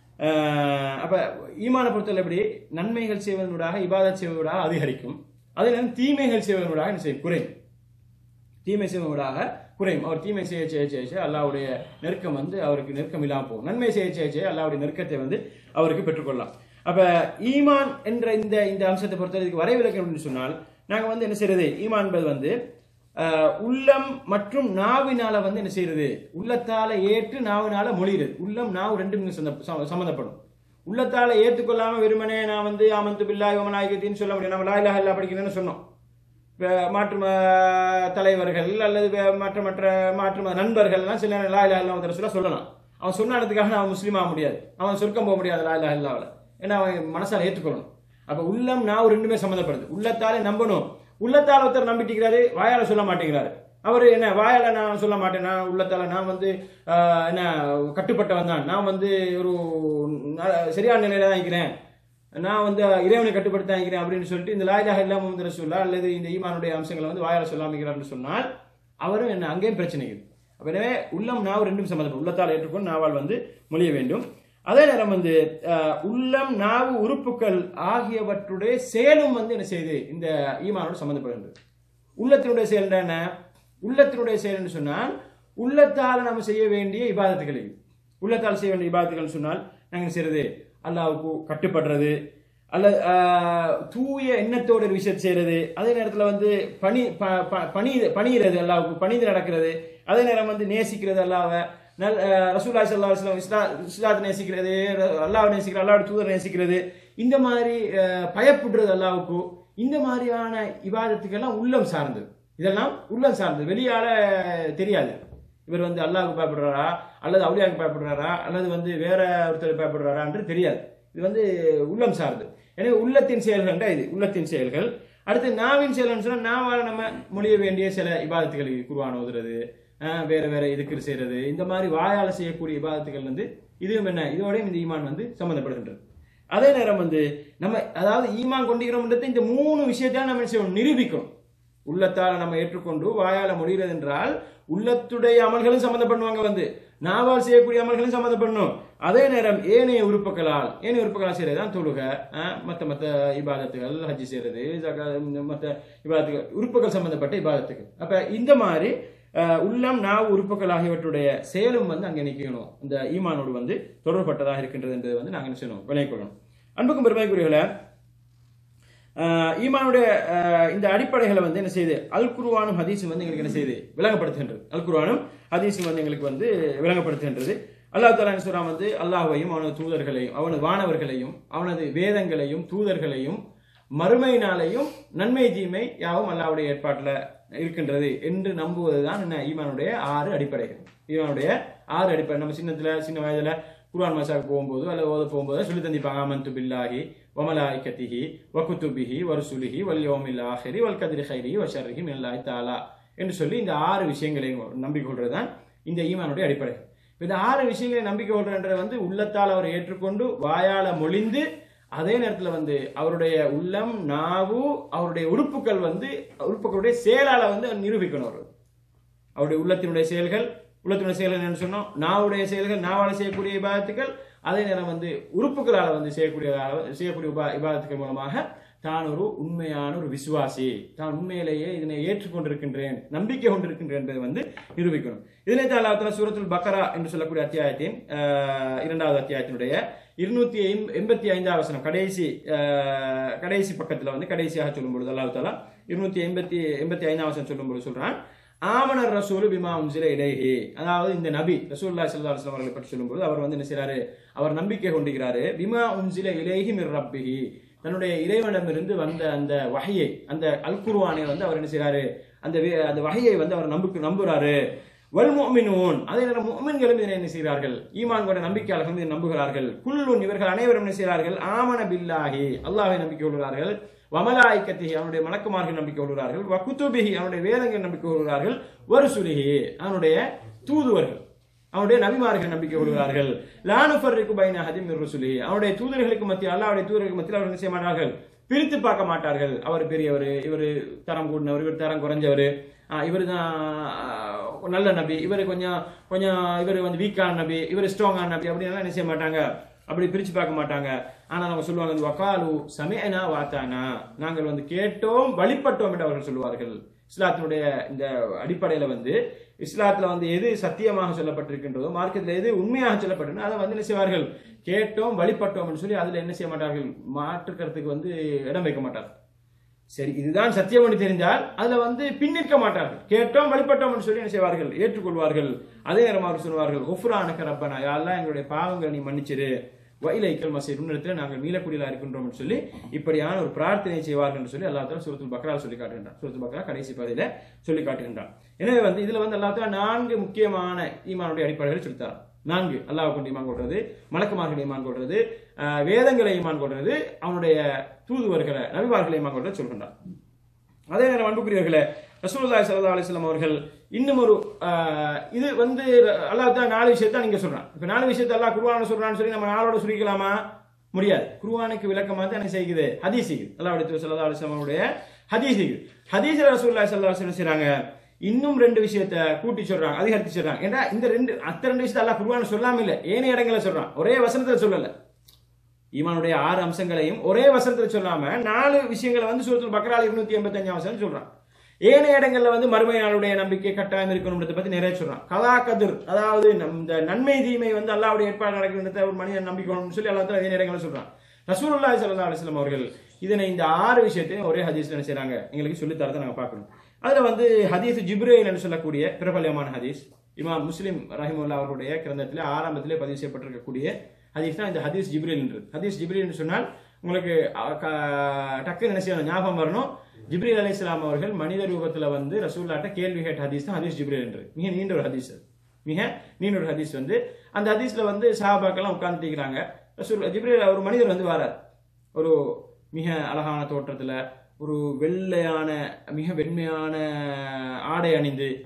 ஆஹ் அப்ப ஈமான பொறுத்தவரை எப்படி நன்மைகள் செய்வதனூடாக இபாதத் செய்வதனூடாக அதிகரிக்கும் அதே நேரம் தீமைகள் செய்வதனூடாக என்ன செய்யும் குறையும் தீமை செய்வதனூடாக குறையும் அவர் தீமை செய்ய செய்ய செய்ய செய்ய அல்லாவுடைய நெருக்கம் வந்து அவருக்கு நெருக்கம் இல்லாமல் போகும் நன்மை செய்ய செய்ய செய்ய அல்லாவுடைய நெருக்கத்தை வந்து அவருக்கு பெற்றுக்கொள்ளலாம் அப்ப ஈமான் என்ற இந்த இந்த அம்சத்தை பொறுத்தவரை இதுக்கு வரைவிலக்கம் அப்படின்னு சொன்னால் நாங்க வந்து என்ன செய்யறது ஈமான் என்பது வந்து ஆஹ், உள்ளம் மற்றும் நாவினால வந்து என்ன செய்யறது உள்ளத்தால ஏற்று நாவினால மொழிகிறது உள்ளம் நாவு ரெண்டும் சந்த- சம்ம- சம்மந்தப்படும் உள்ளத்தால ஏற்றுக்கொள்ளாம வெறுமனே நான் வந்து ஆமந்து பில்லா யோமநாயகத்தின்னு சொல்ல முடியும் நம்ம லாயிலா இல்லா படிக்கிறேன்னு சொன்னோம் வே- மாற்று ம- தலைவர்கள் அல்லது வே- மற்ற மற்ற மாற்று மத நண்பர்கள் எல்லாம் சில நேரம் லா இலாஹ இல்லல்லாஹ் சொல்ல சொல்லலாம் அவன் சொன்னதுக்காக அவன் முஸ்லீம் ஆக முடியாது அவன் சொர்க்கம் போக முடியாது லா இலாஹ இல்லாவில் ஏன்னா அவன் மனசால ஏற்றுக்கொள்ளணும் அப்ப உள்ளம் நாவு ரெண்டுமே சம்மந்தப்படுது உள்ளத்தாலே நம்பணும் உள்ளத்தால ஒருத்தர் நம்பிட்டிருக்கிறாரு வாயால சொல்ல மாட்டேங்கிறாரு அவர் என்ன வாயால நான் சொல்ல மாட்டேன் நான் உள்ளத்தால நான் வந்து ஆஹ், என்ன கட்டுப்பட்டவன் தான் நான் வந்து ஒரு ந- சரியான நிலையில தான் இருக்கிறேன் நான் வந்து இறைவனை கட்டுப்படுத்த இருக்கிறேன் அப்படின்னு சொல்லிட்டு இந்த லாயிலாக இல்லாம முகமது ரசூல்லா அல்லது இந்த ஈமானுடைய அம்சங்களை வந்து வாயால சொல்லாமிக்கிறார்னு சொன்னால் அவரும் என்ன அங்கேயும் பிரச்சனை இருக்குது அப்ப எனவே உள்ளம் நாவு ரெண்டும் சம்மந்தப்படும் உள்ளத்தால் ஏற்றுக்கொண்டு நாவால் வந்து மொழிய வேண்டும் அதே நேரம் வந்து அஹ், உள்ளம் நாவு உறுப்புகள் ஆகியவற்றுடைய செயலும் வந்து என்ன செய்யுது இந்த ஈமானோடு சம்மந்தப்படுகின்றது உள்ளத்தினுடைய செயல் என்ன உள்ளத்தினுடைய செயல்னு சொன்னால் உள்ளத்தால் நம்ம செய்ய வேண்டிய இபாதத்துகள் இது. உள்ளத்தால் செய்ய வேண்டிய இபாதத்துகள் சொன்னால் நாங்கள் என்ன செய்யறது அல்லாவுக்கு கட்டுப்படுறது அல்லது ஆஹ், தூய எண்ணத்தோட ஒரு விஷயத்தை செய்யறது அதே நேரத்தில் வந்து பணி ப- ப- பணி பணிகிறது அல்லாவுக்கு பணிந்து நடக்கிறது அதே நேரம் வந்து நேசிக்கிறது அல்லாவை நல் ரசூல்லா சல்லா அலுவலம் இஸ்லா இஸ்லாத்தை நேசிக்கிறது ர- அல்லாவை நேசிக்கிறது அல்லாவோட தூதரை நேசிக்கிறது இந்த மாதிரி அஹ், பயப்படுறது அல்லாவுக்கு இந்த மாதிரியான இபாதத்துக்கெல்லாம் உள்ளம் சார்ந்தது இதெல்லாம் உள்ளம் சார்ந்தது வெளியால தெரியாது இவர் வந்து அல்லாஹ்வுக்கு பயப்படுறாரா அல்லது அவுலியாவுக்கு பயப்படுறாரா அல்லது வந்து வேற ஒருத்தர் பயப்படுறாரா என்று தெரியாது இது வந்து உள்ளம் சார்ந்து எனவே உள்ளத்தின் செயல்கள் இது உள்ளத்தின் செயல்கள் அடுத்து நாவின் செயல்கள் சொன்னா நாவால நம்ம மொழிய வேண்டிய சில இபாதத்துகள் குருவான ஓதுறது ஆஹ் வேற வேற இதுக்கு செய்யறது இந்த மாதிரி வாயால செய்யக்கூடிய இபாதத்துகள் வந்து இதுவும் என்ன இதோடையும் இந்த ஈமான் வந்து சம்பந்தப்படுகின்றது அதே நேரம் வந்து நம்ம அதாவது ஈமான் கொண்டிருக்கிறோம்ன்றது இந்த மூணு விஷயத்தையும் நம்ம என்ன செய்யணும் நிரூபிக்கணும் உள்ளத்தால நம்ம ஏற்றுக்கொண்டு வாயால மொழிகிறது என்றால் உள்ளத்துடைய அமல்களும் சம்மந்தப்படுவாங்க வந்து நாவால் செய்யக்கூடிய அமல்களும் சம்மந்தப்படணும் அதே நேரம் ஏனைய உறுப்புகளால் ஏனைய உறுப்புகளால் செய்யறது தான் தொழுக அஹ், மத்த மத்த இபாதத்துகள் ஹஜ்ஜி செய்யறது ஜகா- இந்த மத்த இபாதத்துகள் உறுப்புகள் சம்பந்தப்பட்ட இபாதத்துகள் அப்ப இந்த மாதிரி அஹ், உள்ளம் நாவு உறுப்புகள் ஆகியவற்றுடைய செயலும் வந்து அங்கே நிற்கணும் இந்த ஈமானோடு வந்து தொடர்பட்டதாக இருக்கின்றது என்பதை வந்து நாங்கள் என்ன செய்யணும் விளங்கிக் கொள்ளணும் அன்புக்கும் பெருமைக்குரியவர்களே ஆஹ் ஈமானுடைய ஆஹ் இந்த அடிப்படைகளை வந்து என்ன செய்யுது அல் குர்ஆனும் ஹதீஸும் வந்து எங்களுக்கு என்ன செய்யுது விளங்கப்படுத்துகின்றது அல் குர்ஆனும் ஹதீஸும் வந்து எங்களுக்கு வந்து விளங்கப்படுத்துகின்றது அல்லாஹ் தாலா என்ன சொல்றான் வந்து அல்லாஹ்வையும் அவனது தூதர்களையும் அவனது வானவர்களையும் அவனது வேதங்களையும் தூதர்களையும் மறுமை நாளையும் நன்மை தீமை யாவும் அல்லாஹ்வுடைய ஏற்பாட்டில் இருக்கின்றது என்று நம்புவதுதான் என்ன ஈமானுடைய ஆறு அடிப்படைகள் ஈமானுடைய ஆறு அடிப்படை நம்ம சின்னத்துல சின்ன வயதுல குர்ஆன் மசாக்கு போகும்போது அல்ல ஓத போகும்போது சொல்லி தந்திப்பாங்க அமன்து பில்லாஹி வமலாய்கத்திஹி வகுத்துபிஹி வருசுலிஹி வல் யோமில் ஆஹிரி வல் கதிரி ஹைரி வஷர்ரிஹி மினல்லாஹி தாலா என்று சொல்லி இந்த ஆறு விஷயங்களையும் நம்பிக்கை கொள்றது தான் இந்த ஈமானுடைய அடிப்படை இப்ப இந்த ஆறு விஷயங்களை நம்பிக்கை கொள்றன்ற வந்து உள்ளத்தால் அவர் ஏற்றுக்கொண்டு வாயால மொழிந்து அதே நேரத்துல வந்து அவருடைய உள்ளம் நாவு அவருடைய உறுப்புகள் வந்து உறுப்புகளுடைய செயலால வந்து அவர் நிரூபிக்கணும் அவர் அவருடைய உள்ளத்தினுடைய செயல்கள் உள்ளத்தினுடைய செயல்கள் என்ன சொன்னோம் நாவுடைய செயல்கள் நாவால செய்யக்கூடிய இபாதத்துக்கள் அதே நேரம் வந்து உறுப்புகளால் வந்து செய்யக்கூடிய செய்யக்கூடிய உபா இபாதத்துக்கள் மூலமாக தான் ஒரு உண்மையான ஒரு விசுவாசி தான் உண்மையிலேயே இதனை ஏற்றுக்கொண்டிருக்கின்றேன் நம்பிக்கை கொண்டிருக்கின்றேன் என்பதை வந்து நிரூபிக்கணும் இதிலே தான் அல்லாஹ் சூரத்துல் பக்கரா என்று சொல்லக்கூடிய அத்தியாயத்தின் ஆஹ், இரண்டாவது அத்தியாயத்தினுடைய இருநூத்தி எண்பத்தி ஐந்தாவது வசனம் கடைசி ஆஹ், கடைசி பக்கத்துல வந்து கடைசியாக சொல்லும் பொழுது அல்லாஹ் தாலா இருநூத்தி எண்பத்தி எண்பத்தி ஐந்தாம் வசனம் சொல்லும் பொழுது சொல்றான் ஆமனர் ரசூல் பிமா உன்சில இடைஹி அதாவது இந்த நபி ரசூல்லா சல்லா அலுவலம் அவர்களை பற்றி சொல்லும்போது அவர் வந்து என்ன செய்றாரு அவர் நம்பிக்கை கொண்டிருக்கிறாரு பிமா உன்சில இலேஹி மிர் ரப்பிஹி தன்னுடைய இறைவனிடமிருந்து வந்த அந்த வகையை அந்த அல் குர்ஆனை வந்து அவர் என்ன செய்றாரு அந்த வே- அந்த வகையை வந்து அவர் நம்புக்கு நம்புறாரு வல் முஃமினூன் அதே நேரம் முஃமின்களும் இதனை என்ன செய்கிறார்கள் ஈமான் கொண்ட நம்பிக்கையாளர்களும் இதை நம்புகிறார்கள் குல்லுன் இவர்கள் அனைவரும் என்ன செய்கிறார்கள் ஆமன பில்லாஹி அல்லாஹ்வை நம்பிக்கை கொள்கிறார்கள் வமலாய்க்கத்திஹி அவனுடைய மலக்குமார்கள் நம்பிக்கை கொள்கிறார்கள் வகுத்துபிஹி அவனுடைய வேதங்கள் நம்பிக்கை கொள்கிறார்கள் வருசுலிஹி அவனுடைய தூதுவர்கள் அவனுடைய நபிமார்கள் நம்பிக்கை கொள்கிறார்கள் லானுஃபர்ரிக்கு பைன ஹதிம் ருசுலி அவனுடைய தூதர்களுக்கு மத்தியில் அல்லாவுடைய தூதர்களுக்கு மத்தியில் அவர் என்ன செய்ய மாட்டார்கள் பிரித்து பார்க்க மாட்டார்கள் அவர் பெரியவர் இவர் தரம் கூடினவர் இவர் தரம் குறைஞ்சவர் இவர் தான் நல்ல நபி இவர் கொஞ்சம் கொஞ்சம் இவர் வந்து வீக்கான நபி இவர் ஸ்ட்ராங்கான நபி அப்படின்லாம் என்ன செய்ய மாட்டாங்க அப்படி பிரிச்சு பார்க்க மாட்டாங்க ஆனா அவங்க சொல்லுவாங்க இந்த வக்காலு சமயனா வாத்தானா நாங்கள் வந்து கேட்டோம் வழிபட்டோம் என்று அவர்கள் சொல்லுவார்கள் இஸ்லாத்தினுடைய இந்த அடிப்படையில வந்து இஸ்லாத்துல வந்து எது சத்தியமாக சொல்லப்பட்டிருக்கின்றதோ மார்க்கத்தில் எது உண்மையாக சொல்லப்பட்டிருந்தோ அதை வந்து என்ன செய்வார்கள் கேட்டோம் வழிபட்டோம் சொல்லி அதுல என்ன செய்ய மாட்டார்கள் மாற்றுக்கிறதுக்கு வந்து இடம் வைக்க மாட்டார்கள் சரி இதுதான் சத்தியம் என்று தெரிந்தால் அதுல வந்து பின்னிற்க மாட்டார்கள் கேட்டோம் வழிபட்டோம் என்று சொல்லி என்ன செய்வார்கள் ஏற்றுக்கொள்வார்கள் அதே நேரம் அவர் சொல்வார்கள் ஒஃப்ரானுக்கு ரப்பனா யாரெல்லாம் எங்களுடைய பாவங்களை நீ மன்னிச்சிரு வயலைக்கல் மசை உன்னிடத்தில் நாங்கள் மீளக்கூடியலா இருக்கின்றோம் என்று சொல்லி இப்படியான ஒரு பிரார்த்தனை செய்வார்கள் என்று சொல்லி அல்லா தாலா சூரத்துல் பக்ரால் சொல்லி காட்டுகின்றான் சூரத்துல் பக்ரா கடைசி பாதையில சொல்லி காட்டுகின்றான் எனவே வந்து இதுல வந்து அல்லா தாலா நான்கு முக்கியமான ஈமானுடைய அடிப்படைகளை சொல்லித்தார் நான்கு அல்லாஹ் கொண்டு ஈமான் கொள்றது மலக்குமார்கள் ஈமான் கொள்றது ஆஹ், வேதங்களை ஈமான் கொள்றது அவனுடைய தூதுவர்களை நபிமார்களை ஈமான் கொள்றது சொல்கின்றான் அதே நேரம் அன்புக்குரியவர்களே ரசூலுல்லாஹி ஸல்லல்லாஹு அலைஹி வஸல்லம் அவர்கள் இன்னும் ஒரு ஆஹ், இது வந்து அல்லாஹ் தான் நாலு விஷயத்தை நீங்க சொல்றான் இப்ப நாலு விஷயத்தை அல்லாஹ் குர்ஆன்ல சொல்றான்னு சொல்லி நம்ம நாளோட சுருக்கலாமா முடியாது குர்ஆனுக்கு விளக்கமா தான் என்ன செய்யுது ஹதீஸ் செய்யுது அல்லாஹ்வுடைய தூதர் ஸல்லல்லாஹு அலைஹி வஸல்லம் அவருடைய ஹதீஸ் செய்யுது ஹதீஸ் ரசூலுல்லாஹி ஸல்லல்லாஹு அலைஹி வஸல்லம் செய்றாங்க இன்னும் ரெண்டு விஷயத்தை கூட்டி சொல்றாங்க அதிகரித்து சொல்றாங்க ஏன்னா இந்த ரெண்டு அத்த ரெண்டு விஷயத்தை அல்லாஹ் குர்ஆன்ல சொல்லாம இல்ல ஏனைய இடங்களை சொல்றான் ஒரே வசனத்துல சொல்லல ஈமானுடைய ஆறு அம்சங்களையும் ஒரே வசனத்துல சொல்லாம நாலு விஷயங்களை வந்து சூரத்துல் பக்ரால் இருநூத்தி எண்பத்தி அஞ்சாம் வசனம் சொல்றான் ஏனைய இடங்கள்ல வந்து மறுமை நாளுடைய நம்பிக்கை கட்டாயம் இருக்கணும்ன்றத பத்தி நிறைய சொல்றான் கதா கதிர் அதாவது நம் இந்த நன்மை தீமை வந்து அல்லாவுடைய ஏற்பாடு நடக்கின்றத ஒரு மனிதன் நம்பிக்கணும்னு சொல்லி அல்லா அதே இடங்களை சொல்றான் ரசூலுல்லாஹி ஸல்லல்லாஹு அலைஹி வஸல்லம் அவர்கள் இதனை இந்த ஆறு விஷயத்தையும் ஒரே ஹதீஸ்ல என்ன செய்றாங்க எங்களுக்கு சொல்லி தரதை நாங்க பார்க்கணும் அதுல வந்து ஹதீஸ் ஜிப்ரேல் என்று சொல்லக்கூடிய பிரபல்யமான ஹதீஸ் இமாம் முஸ்லிம் ரஹிமுல்லா அவருடைய கிரந்தத்திலே ஆரம்பத்திலே பதிவு செய்யப்பட்டிருக்கக்கூடிய ஹதீஸ் தான் இந்த ஹதீஸ் ஜிப்ரேல் என்று ஹதீஸ் ஜிப்ரேல் என்று சொன்னால் உங்களுக்கு அஹ், க- டக்குன்னு என்ன செய்யணும் ஞாபகம் வரணும் ஜிப்ரீல் அலி இஸ்லாம் அவர்கள் மனித ரூபத்துல வந்து ரசூல்லாட்ட கேள்வி கேட்ட ஹதீஸ் தான் ஹதீஸ் ஜிப்ரேல் என்று மிக நீண்ட ஒரு ஹதீஸ் அது. மிக நீண்ட ஒரு ஹதீஸ் வந்து அந்த ஹதீஸ்ல வந்து சஹாபாக்கெல்லாம் உட்கார்ந்துக்கிறாங்க ரசூல் ஜிப்ரீல் ஒரு மனிதர் வந்து வரார் ஒரு மிக அழகான தோற்றத்துல ஒரு வெள்ளையான மிக வெண்மையான ஆடை அணிந்து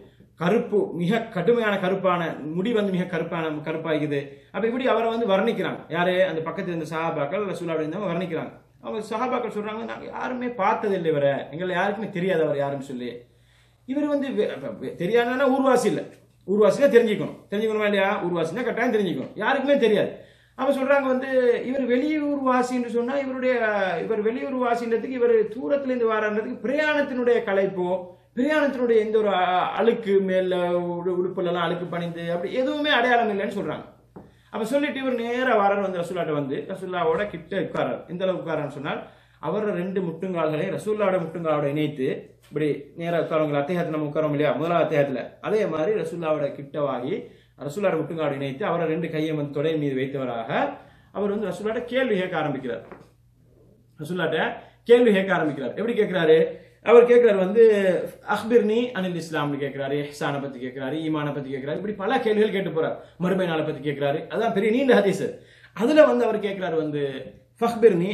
கருப்பு மிக கடுமையான கருப்பான முடி வந்து மிக கருப்பான கருப்பாகுது அப்ப இப்படி அவரை வந்து வர்ணிக்கிறாங்க யாரு அந்த பக்கத்துல இருந்த சஹாபாக்கள் ரசூலாவுடைய இருந்தவங்க வர்ணிக்கிறாங்க அவங்க சஹாபாக்கள் சொல்றாங்க நாங்க யாருமே பார்த்ததில்லை இவரை எங்களை யாருக்குமே தெரியாது அவர் யாருன்னு சொல்லி இவர் வந்து வெ- வெ- தெரியாதுன்னா ஊர்வாசி இல்லை ஊர்வாசினா தெரிஞ்சுக்கணும் தெரிஞ்சுக்கணுமா இல்லையா ஊர்வாசினா கட்டாயம் தெரிஞ்சுக்கணும் யாருக்குமே தெரியாது அப்ப சொல்றாங்க வந்து இவர் வெளியூர் வாசின்னு சொன்னா இவருடைய இவர் வெளியூர் வாசின்றதுக்கு இவர் தூரத்துல இருந்து வரான்றதுக்கு பிரயாணத்தினுடைய கலைப்போ பிரயாணத்தினுடைய எந்த ஒரு அ- அழுக்கு மேல உடு- உடுப்புல எல்லாம் அழுக்கு பணிந்து அப்படி எதுவுமே அடையாளம் இல்லைன்னு சொல்றாங்க அப்ப சொல்லிட்டு இவர் நேரா வரார் வந்து ரசூல்லாட்ட வந்து ரசூல்லாவோட கிட்ட உட்காரார் எந்த அளவுக்கு உட்காரான்னு சொன்னால் அவர் ரெண்டு முட்டுங்கால்களை ரசூல்லாவோட முட்டுங்காலோட இணைத்து இப்படி நேரா உட்காரவங்க அத்தியாயத்தில் நம்ம உட்காரோம் இல்லையா முதலாவது அத்தியாயத்துல அதே மாதிரி ரசூல்லாவோட கிட்டவாகி ரசூல்லாவோட முட்டுங்காலோட இணைத்து அவரை ரெண்டு கையை வந்து தொடை மீது வைத்தவராக அவர் வந்து ரசூல்லாட்ட கேள்வி கேட்க ஆரம்பிக்கிறார் ரசூல்லாட்ட கேள்வி கேட்க ஆரம்பிக்கிறார் எப்படி கேட்கிறாரு அவர் கேட்கிறாரு வந்து அக்பிர்னி அனில் இஸ்லாம்னு கேட்கிறாரு இஹ்சானை பத்தி கேட்கிறாரு ஈமானை பத்தி கேட்கிறாரு இப்படி பல கேள்விகள் கேட்டு போறார் மறுமை நாளை பத்தி கேட்கிறாரு அதான் பெரிய நீண்ட ஹதீஸ் அதுல வந்து அவர் கேட்கிறாரு வந்து ஃபஹ்பிர்னி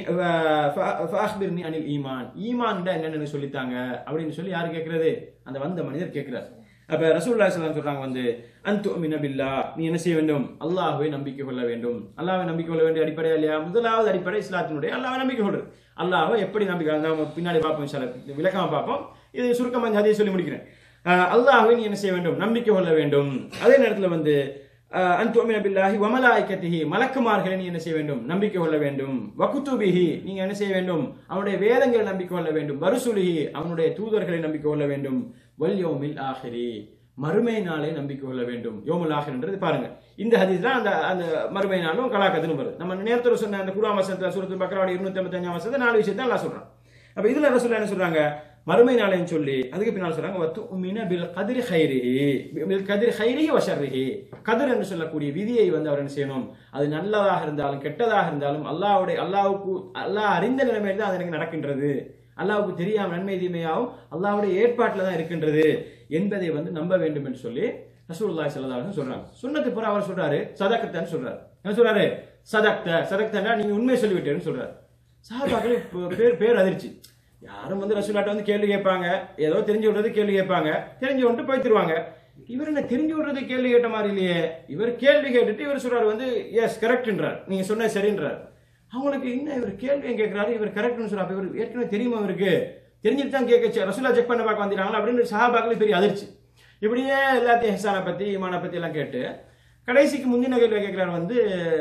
ஃபஹ்பிர்னி அனில் ஈமான் ஈமான்டா என்னன்னு சொல்லித்தாங்க அப்படின்னு சொல்லி யாரு கேட்கிறது அந்த வந்த மனிதர் கேட்கிறார் அப்ப ரசூலுல்லாஹி ஸல்லல்லாஹு அலைஹி சொல்றாங்க வந்து அன்து மின பில்லா நீ என்ன செய்ய வேண்டும் அல்லாஹ்வை நம்பிக்கை கொள்ள வேண்டும் அல்லாஹ்வை நம்பிக்கை கொள்ள வேண்டிய அடிப்படை இல்லையா முதலாவது அடிப்படை இஸ்லாத்தினுடைய அல்லாஹ்வை நம்பிக்கை கொள்றது அல்லாஹ்வை எப்படி நம்பிக்கை நம்ம பின்னாடி பார்ப்போம் இன்ஷா அல்லாஹ். விளக்கமா பார்ப்போம் இது சுருக்கமா இந்த ஹதீஸ் சொல்லி முடிக்கிறேன் அஹ் அல்லாஹ்வை நீ என்ன செய்ய வேண்டும் நம்பிக்கை கொள்ள வேண்டும் அதே நேரத்துல வந்து அஹ் அன் துமின பில்லாஹி வமலாய்க்கத்திஹி மலக்குமார்களை நீ என்ன செய்ய வேண்டும் நம்பிக்கை கொள்ள வேண்டும் வகுத்துபிஹி நீங்க என்ன செய்ய வேண்டும் அவனுடைய வேதங்களை நம்பிக்கை கொள்ள வேண்டும் வருசுலிஹி அவனுடைய தூதர்களை நம்பிக்கை கொள்ள வேண்டும் வல் யோமில் ஆஹிரி மறுமை நாளை நம்பிக்கை கொள்ள வேண்டும் யோமுல் ஆஹிர்ன்றது பாருங்க இந்த ஹதீஸ் தான் அந்த அந்த மறுமை நாளும் கலாக்கத்துன்னு வருது நம்ம நேரத்தில் சொன்ன அந்த குரான் வசனத்தில் சூரத்து பக்ராவோட இருநூத்தி ஐம்பத்தஞ்சாம் வசனத்தை நாலு விஷயத்தை எல்லாம் சொல்றான் அப்ப இதுல ரசூல் என்ன சொல்றாங்க மறுமை நாளைன்னு சொல்லி அதுக்கு பின்னால் சொல்றாங்க வத்து உமின பில் கதிரி ஹைரிஹி பில் கதிரி ஹைரிஹி வஷர்ரிஹி கதிர் என்று சொல்லக்கூடிய விதியை வந்து அவர் என்ன செய்யணும் அது நல்லதாக இருந்தாலும் கெட்டதாக இருந்தாலும் அல்லாஹ்வுடைய அல்லாஹ்வுக்கு அல்லாஹ் அறிந்த நிலைமையில் தான் அது எனக்கு நடக்கின்றது அல்லாஹ்வுக்கு தெரியாம நன்மை தீமையாகவும் அல்லாஹ்வுடைய ஏற்பாட்டில் தான் இருக்கின்றது என்பதை வந்து நம்ப வேண்டும் என்று சொல்லி ரசூலுல்லாஹி ஸல்லல்லாஹு அலைஹி வஸல்லம் சொல்றாங்க சொன்னதுக்கு பிறகு அவர் சொல்றாரு சதகத்தன்னு சொல்றாரு என்ன சொல்றாரு சதக்த சதக்தன்னா நீங்க உண்மை சொல்லிவிட்டேன்னு சொல்றாரு சஹாபாக்கள் இப்ப பேர் பேர் அதிர்ச்சி யாரும் வந்து ரசூலாட்ட வந்து கேள்வி கேட்பாங்க ஏதோ தெரிஞ்சு விடுறது கேள்வி கேட்பாங்க தெரிஞ்சு விட்டு போய்த்திருவாங்க இவர் என்ன தெரிஞ்சு விடுறது கேள்வி கேட்ட மாதிரி இல்லையே இவர் கேள்வி கேட்டுட்டு இவர் சொல்றாரு வந்து எஸ் கரெக்ட்ன்றார் நீங்க சொன்ன சரின்றார் அவங்களுக்கு என்ன இவர் கேள்வியும் கேட்கிறாரு இவர் கரெக்ட்னு சொல்றாரு அப்ப இவர் ஏற்கனவே தெரியுமா இவருக்கு தெரிஞ்சுட்டு தான் கேட்க ரசூலா செக் பண்ண பார்க்க வந்துட்டாங்களா அப்படின்னு சஹாபாக்கள் பெரிய அதிர்ச்சி இப்படியே எல்லாத்தையும் ஹெசானை பத்தி ஈமானை பத்தி எல்லாம் கேட்டு கடைசிக்கு முந்தின கேள்வி கேட்கிறார் வந்து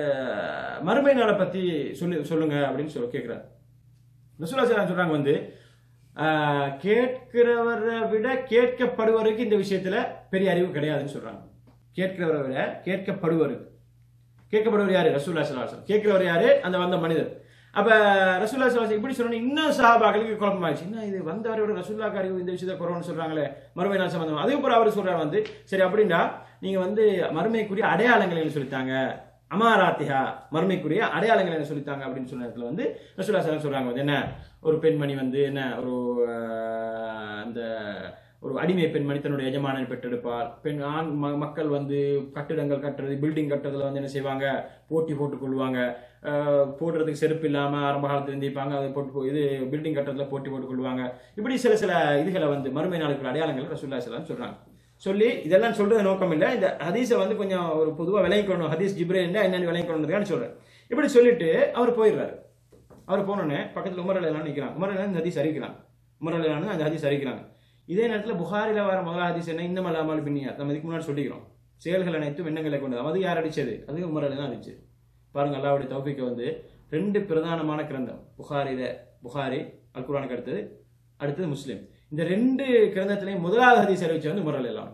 மறுமை நாளை பத்தி சொல்லு சொல்லுங்க அப்படின்னு சொல்லி கேட்கிறார் ரசூலா சலாம் சொல்றாங்க வந்து ஆஹ், கேட்கிறவரை விட கேட்கப்படுவருக்கு இந்த விஷயத்துல பெரிய அறிவு கிடையாதுன்னு சொல்றாங்க கேட்கிறவரை விட கேட்கப்படுவருக்கு கேட்கப்படுவர் யாரு ரசூல்லா சலாசம் கேட்கிறவர் யாரு அந்த வந்த மனிதர் அப்ப ரசூல்லா சலாசம் இப்படி சொன்னா இன்னும் சஹாபாக்களுக்கு குழப்பமாயிடுச்சு என்ன இது வந்தவரோட ரசூல்லாக்கு அறிவு இந்த விஷயத்தை குறவுன்னு சொல்றாங்களே மறுமை நாள் சம்பந்தம் அதுக்கப்புறம் அவர் சொல்றாரு வந்து சரி அப்படின்னா நீங்க வந்து மறுமைக்குரிய அடையாளங்கள் என்ன சொல்லித்தாங்க அமாராத்திஹா மறுமைக்குரிய அடையாளங்கள் என்ன சொல்லித்தாங்க அப்படின்னு சொன்ன இடத்துல வந்து ரசூல்லா சலாம் சொல்றாங்க வந்து என்ன ஒரு பெண்மணி வந்து என்ன ஒரு ஆஹ், அந்த ஒரு அடிமை பெண்மணி தன்னுடைய எஜமானனை பெற்றெடுப்பார் பெண் ஆண் ம- மக்கள் வந்து கட்டிடங்கள் கட்டுறது பில்டிங் கட்டுறதுல வந்து என்ன செய்வாங்க போட்டி போட்டுக் கொள்வாங்க ஆஹ், போடுறதுக்கு செருப்பு இல்லாம ஆரம்ப காலத்துல இருந்திருப்பாங்க அதை போட்டு போ- இது பில்டிங் கட்டுறதுல போட்டி போட்டுக் கொள்வாங்க இப்படி சில சில இதுகளை வந்து மறுமை நாளுக்குள்ள அடையாளங்கள் ரசூல்லா சலாம் சொல்றாங்க சொல்லி இதெல்லாம் சொல்றது நோக்கம் இல்லை இந்த ஹதீஸை வந்து கொஞ்சம் ஒரு பொதுவாக விளங்கிக்கணும் ஹதீஸ் ஜிப்ரே என்னன்னு விளங்கிக்கணுன்றதுக்கான சொல்றேன் இப்படி சொல்லிட்டு அவர் போயிடுறாரு அவர் போனோடனே பக்கத்தில் உமர் அலிலான்னு நிற்கிறாங்க உமர் அலிலான் இந்த ஹதீஸ் அறிவிக்கிறாங்க உமர் அலிலானு அந்த ஹதீஸ் அறிவிக்கிறாங்க இதே நேரத்தில் புகாரில வர முதல் ஹதீஸ் என்ன இன்னும் அல்லாமல் பின்னியா நம்ம இதுக்கு முன்னாடி சொல்லிக்கிறோம் செயல்கள் அனைத்தும் எண்ணங்களை கொண்டது அது யார் அடிச்சது அது உமர் அலி தான் அடிச்சது பாருங்க அல்லாவுடைய தௌஃபிக்கை வந்து ரெண்டு பிரதானமான கிரந்தம் புகாரில புகாரி அல் குரானுக்கு அடுத்தது அடுத்தது முஸ்லீம் இந்த ரெண்டு கிரந்தத்திலையும் முதலாவது ஹதீஸ் அறிவிச்ச வந்து உமர் அலிலான்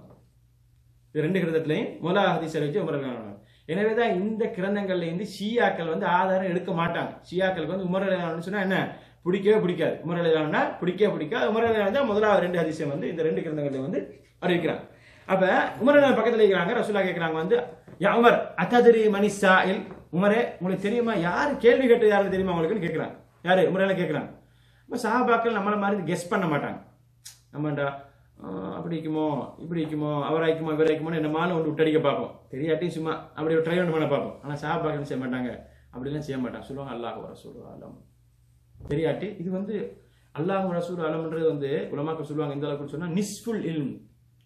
இது ரெண்டு கிரந்தத்திலையும் முதலாவது ஹதீஸ் அறிவிச்சு உமர் அலிலான் எனவே தான் இந்த கிரந்தங்கள்ல இருந்து ஷியாக்கள் வந்து ஆதாரம் எடுக்க மாட்டாங்க ஷியாக்களுக்கு வந்து உமர் அலிலான்னு சொன்னா என்ன பிடிக்கவே பிடிக்காது உமர் அலிலான்னா பிடிக்கவே பிடிக்காது உமர் அலிலான் தான் முதலாவது ரெண்டு ஹதீஸை வந்து இந்த ரெண்டு கிரந்தங்கள்ல வந்து அறிவிக்கிறாங்க அப்ப உமர் அலிலான் பக்கத்துல இருக்கிறாங்க ரசூலா கேட்கறாங்க வந்து யா உமர் அத்ததிரி மணி சாயில் உமரே உங்களுக்கு தெரியுமா யாரு கேள்வி கேட்டது யாருக்கு தெரியுமா உங்களுக்குன்னு கேட்கறாங்க யாரு உமர் அலிலான் கேட்கறாங்க இப்போ சஹாபாக்கள் நம்மள மாதிரி கெஸ் பண்ண மாட்டாங்க நம்மண்டா ஆஹ், அப்படி இருக்குமோ இப்படி இருக்குமோ அவர் ஆயிக்குமோ இவர் ஆயிக்குமோ என்னமாலும் ஒன்று விட்டடிக்க பார்ப்போம் தெரியாட்டி சும்மா அப்படி ட்ரை ஒன்று பண்ண பார்ப்போம் ஆனால் சஹாபாக்கள் செய்ய மாட்டாங்க அப்படிலாம் செய்ய மாட்டாங்க சொல்லுவாங்க அல்லாஹ் ரசூல் ஆலம் தெரியாட்டி இது வந்து அல்லாஹ் ரசூல் ஆலம்ன்றது வந்து உலமாக்கள் சொல்லுவாங்க இந்த அளவுக்கு சொன்னா நிஸ்ஃபுல் இல்ம்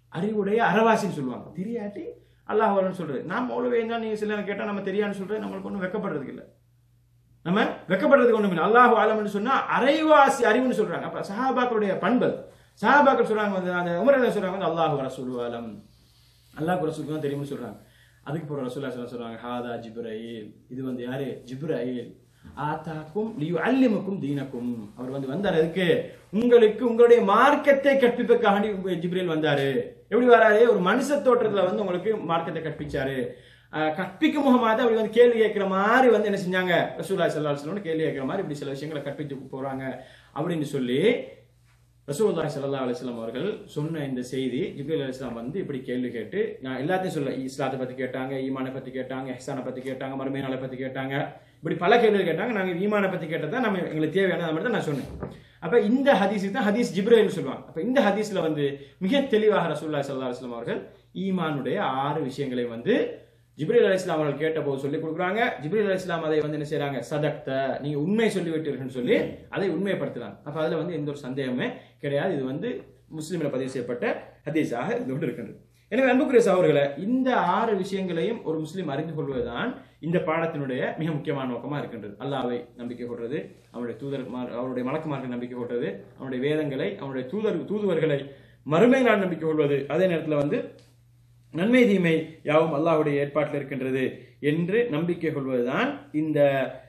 அறிவுடைய அறவாசின்னு சொல்லுவாங்க தெரியாட்டி அல்லாஹ் வரன்னு சொல்றது நான் மௌலவே தான் நீங்க சில கேட்டா நம்ம தெரியான்னு சொல்றது நம்மளுக்கு ஒன்றும் வெக்கப்படுறதுக்கு இல்லை நம்ம வெக்கப்படுறதுக்கு ஒண்ணும் இல்லை அல்லாஹ் ஆலம்னு சொன்னா அரைவாசி அறிவுன்னு சொல்றாங்க அப்ப சஹாபாக்களுடைய பண்பு அது. சஹாபாக்கள் சொல்றாங்க வந்து அந்த உமரனை சொல்றாங்க வந்து அல்லாஹ் ரசூல் ஆலம் அல்லாஹ் ரசூலுக்கு தான் தெரியும்னு சொல்றாங்க அதுக்கு போற ரசூல்லா சொல்ல சொல்றாங்க ஹாதா ஜிப்ரயில் இது வந்து யாரு ஜிப்ரயில் ஆத்தாக்கும் லியு அல்லிமுக்கும் தீனக்கும் அவர் வந்து வந்தார் அதுக்கு உங்களுக்கு உங்களுடைய மார்க்கத்தை கற்பிப்பதற்காக ஜிப்ரேல் வந்தாரு எப்படி வராரு ஒரு மனுஷ தோற்றத்துல வந்து உங்களுக்கு மார்க்கத்தை கற்பிச்சாரு ஆஹ் கற்பிக்கும் முகமாக அப்படி வந்து கேள்வி கேட்கிற மாதிரி வந்து என்ன செஞ்சாங்க ரசூல்லா ஸல்லல்லாஹு அலைஹி வஸல்லம் கேள்வி கேட்கிற மாதிரி இப்படி சில விஷயங்களை கற்பித்து போறாங்க அப்படின்னு சொல்லி ரசூலுல்லாஹி ஸல்லல்லாஹு அலைஹி வஸல்லம் அவர்கள் சொன்ன இந்த செய்தி ஜிப்ரீல் அலைஹிஸ்ஸலாம் வந்து இப்படி கேள்வி கேட்டு நான் எல்லாத்தையும் சொல்ல இஸ்லாத்தை பத்தி கேட்டாங்க ஈமானை பத்தி கேட்டாங்க இஹ்சானை பத்தி கேட்டாங்க மறுமை நாளை பத்தி கேட்டாங்க இப்படி பல கேள்விகள் கேட்டாங்க நாங்க ஈமானை பத்தி கேட்டதா நம்ம எங்களுக்கு தேவையானது மட்டும் தான் நான் சொன்னேன் அப்ப இந்த ஹதீஸுக்கு தான் ஹதீஸ் ஜிப்ரேல் சொல்லுவாங்க அப்ப இந்த ஹதீஸ்ல வந்து மிக தெளிவாக ரசூலுல்லாஹி ஸல்லல்லாஹு அலைஹி வஸல்லம் அவர்கள் ஈமானுடைய ஆறு விஷயங்களை வந்து ஜிப்ரீல் அலைஹிஸ்ஸலாம் அவர்கள் கேட்ட போது சொல்லி கொடுக்குறாங்க ஜிப்ரீல் அலைஹிஸ்ஸலாம் அதை வந்து என்ன செய்றாங்க சதக்த நீங்க உண்மை சொல்லி விட்டீர்கள்னு சொல்லி அதை உண்மைப்படுத்துறாங்க அப்ப அதுல வந்து எந்த ஒரு சந்தேகமே கிடையாது இது வந்து முஸ்லிமில் பதிவு செய்யப்பட்ட ஹதீஸாக இருந்து கொண்டு இருக்கின்றது எனவே அன்புக்குரிய சகோதரர்களை இந்த ஆறு விஷயங்களையும் ஒரு முஸ்லீம் அறிந்து கொள்வதுதான் இந்த பாடத்தினுடைய மிக முக்கியமான நோக்கமா இருக்கின்றது அல்லாஹ்வை நம்பிக்கை கொள்றது அவனுடைய தூதர் அவருடைய மலக்குமார்கள் நம்பிக்கை கொள்றது அவனுடைய வேதங்களை அவனுடைய தூதர் தூதுவர்களை மறுமை நாள் நம்பிக்கை கொள்வது அதே நேரத்தில் வந்து நன்மை தீமை யாவும் அல்லாஹ்வுடைய ஏற்பாட்டில் இருக்கின்றது என்று நம்பிக்கை கொள்வதுதான் இந்த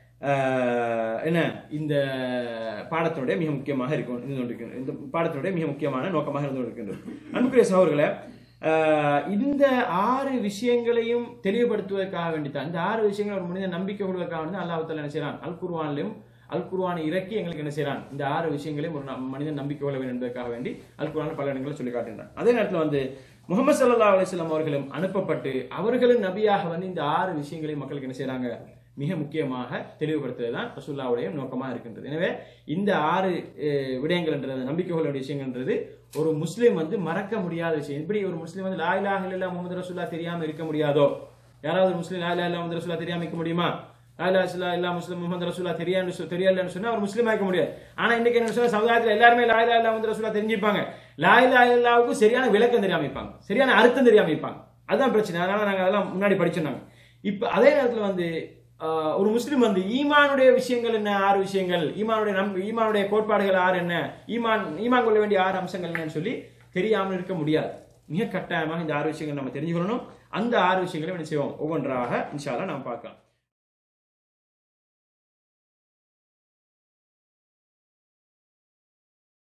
ஆஹ், என்ன இந்த பாடத்தினுடைய மிக முக்கியமாக இருக்கும் இருந்து கொண்டிருக்கின்றது இந்த பாடத்தினுடைய மிக முக்கியமான நோக்கமாக இருந்து கொண்டிருக்கின்றது அன்புக்குரிய சகோதரர்களை ஆஹ், இந்த ஆறு விஷயங்களையும் தெளிவுபடுத்துவதற்காக வேண்டித்தான் இந்த ஆறு விஷயங்களை ஒரு மனிதன் நம்பிக்கை கொள்வதற்காக வேண்டி அல்லாஹ் தஆலா என்ன செய்றான் அல் குர்ஆனிலும் அல் குர்ஆனை இறக்கி எங்களுக்கு என்ன செய்றான் இந்த ஆறு விஷயங்களையும் ஒரு நம்- மனிதன் நம்பிக்கை கொள்ள வேண்டும் என்பதற்காக வேண்டி அல் குர்ஆன் பல இடங்களில் சொல்லி காட்டுகின்றான் அதே நேரத்தில் வந்து முகமது சல்லா அலிஸ்லாம் அவர்களும் அனுப்பப்பட்டு அவர்களும் நபியாக வந்து இந்த ஆறு விஷயங்களையும் மக்களுக்கு என்ன செய்றாங்க மிக முக்கியமாக தெளிவுபடுத்துவது தான் ரசூல்லாவுடைய நோக்கமாக இருக்கின்றது எனவே இந்த ஆறு அஹ், விடயங்கள்ன்றது நம்பிக்கை கொள்ள வேண்டிய விஷயங்கள்ன்றது ஒரு முஸ்லீம் வந்து மறக்க முடியாத விஷயம் இப்படி ஒரு முஸ்லீம் வந்து லா இலாஹ இல்லல்லாஹ் முஹம்மது ரசூல்லா தெரியாம இருக்க முடியாதோ யாராவது ஒரு முஸ்லீம் லா இலாஹ இல்லல்லாஹ் முஹம்மது ரசூல்லா தெரியாம இருக்க முடியுமா லா இலாஹ இல்லல்லாஹ் இல்லா முஸ்லிம் முஹம்மது ரசூல்லா தெரியான்னு சொ- தெரியலன்னு சொன்னா அவர் முஸ்லீம் ஆக முடியாது ஆனா இன்னைக்கு என்ன சொன்னா சமுதாயத்துல எல்லாருமே லா இலாஹ இல்லல்லாஹ் முஹம்மது ரசூல்லா தெரிஞ்சிருப்பாங்க லா இலாஹ இல்லல்லாஹ்வுக்கு சரியான விளக்கம் தெரியாம இருப்பாங்க சரியான அர்த்தம் தெரியாம இருப்பாங்க அதுதான் பிரச்சனை அதனால நாங்க அதெல்லாம் முன்னாடி படிச்சோம் இப்ப அதே நேரத்துல வந்து ஆஹ், ஒரு முஸ்லிம் வந்து ஈமானுடைய விஷயங்கள் என்ன ஆறு விஷயங்கள் ஈமானுடைய நம் ஈமானுடைய கோட்பாடுகள் ஆறு என்ன ஈமான் ஈமான் கொள்ள வேண்டிய ஆறு அம்சங்கள் என்னன்னு சொல்லி தெரியாமல் இருக்க முடியாது மிக கட்டாயமாக இந்த ஆறு விஷயங்கள் நம்ம தெரிஞ்சுக்கணும் அந்த ஆறு விஷயங்களை என்ன செய்வோம் ஒவ்வொன்றாக இன்ஷால்லா நாம் பார்க்கலாம்